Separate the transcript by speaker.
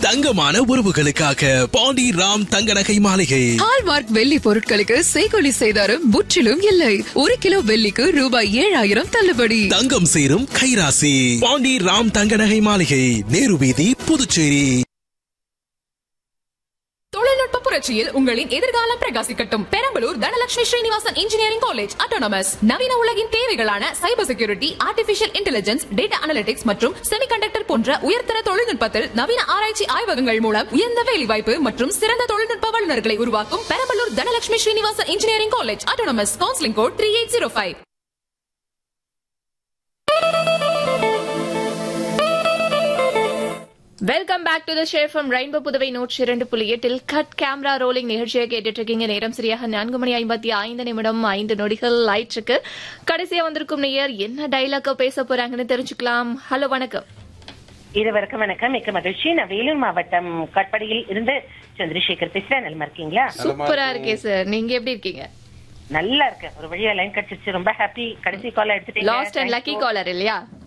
Speaker 1: தங்கமான உறவுகளுக்காக பாண்டி ராம் தங்க நகை மாளிகை
Speaker 2: ஹால்மார்க் வெள்ளி பொருட்களுக்கு செய்கொலி செய்தாரும் முற்றிலும் இல்லை ஒரு கிலோ வெள்ளிக்கு ரூபாய் ஏழாயிரம் தள்ளுபடி
Speaker 1: தங்கம் சேரும் கைராசி பாண்டி ராம் தங்க நகை மாளிகை நேரு வீதி புதுச்சேரி
Speaker 3: தொழில்நுட்ப புரட்சியில் உங்களின் எதிர்காலம் பிரகாசிக்கட்டும் Perambalur Dhanalakshmi Srinivasan engineering college autonomous நவீன உலகின் தேவைகளான cyber security artificial intelligence data analytics மற்றும் செமிகண்டக்டர் போன்ற உயர்தர தொழில்நுட்பத்தில் நவீன ஆராய்ச்சி ஆய்வகங்கள் மூலம் உயர்ந்த வேலைவாய்ப்பு மற்றும் சிறந்த தொழில்நுட்ப வல்லுநர்களை உருவாக்கும் Perambalur Dhanalakshmi Srinivasan engineering college autonomous counselling code three eight zero five
Speaker 4: welcome back to the share from rainbow Puduvai நூற்றி இரண்டு புள்ளி எட்டில் கட் கேமரா ரோலிங் நிகழ்ச்சியை கேட்டுட்டு இருக்கீங்க நேரம் சரியாக நான்கு மணி ஐம்பத்தி ஐந்து நிமிடம் ஐந்து நொடிகள் ஆயிற்றுக்கு கடைசியா வந்திருக்கும் நேயர் என்ன டைலாக்க பேச போறாங்கன்னு தெரிஞ்சுக்கலாம் ஹலோ வணக்கம்
Speaker 5: இருவருக்கும் வணக்கம் மிக்க மகிழ்ச்சி நான் வேலூர் மாவட்டம் கட்படியில் இருந்து சந்திரசேகர் பேசுறேன் நலமா இருக்கீங்களா
Speaker 4: சூப்பரா இருக்கே சார் நீங்க எப்படி இருக்கீங்க
Speaker 5: நல்லா இருக்கேன் ஒரு வழியா லைன் கிடைச்சிருச்சு ரொம்ப ஹாப்பி கடைசி கால் எடுத்துட்டீங்க
Speaker 4: லாஸ்ட் அண்ட் லக்கி காலர் இல்லையா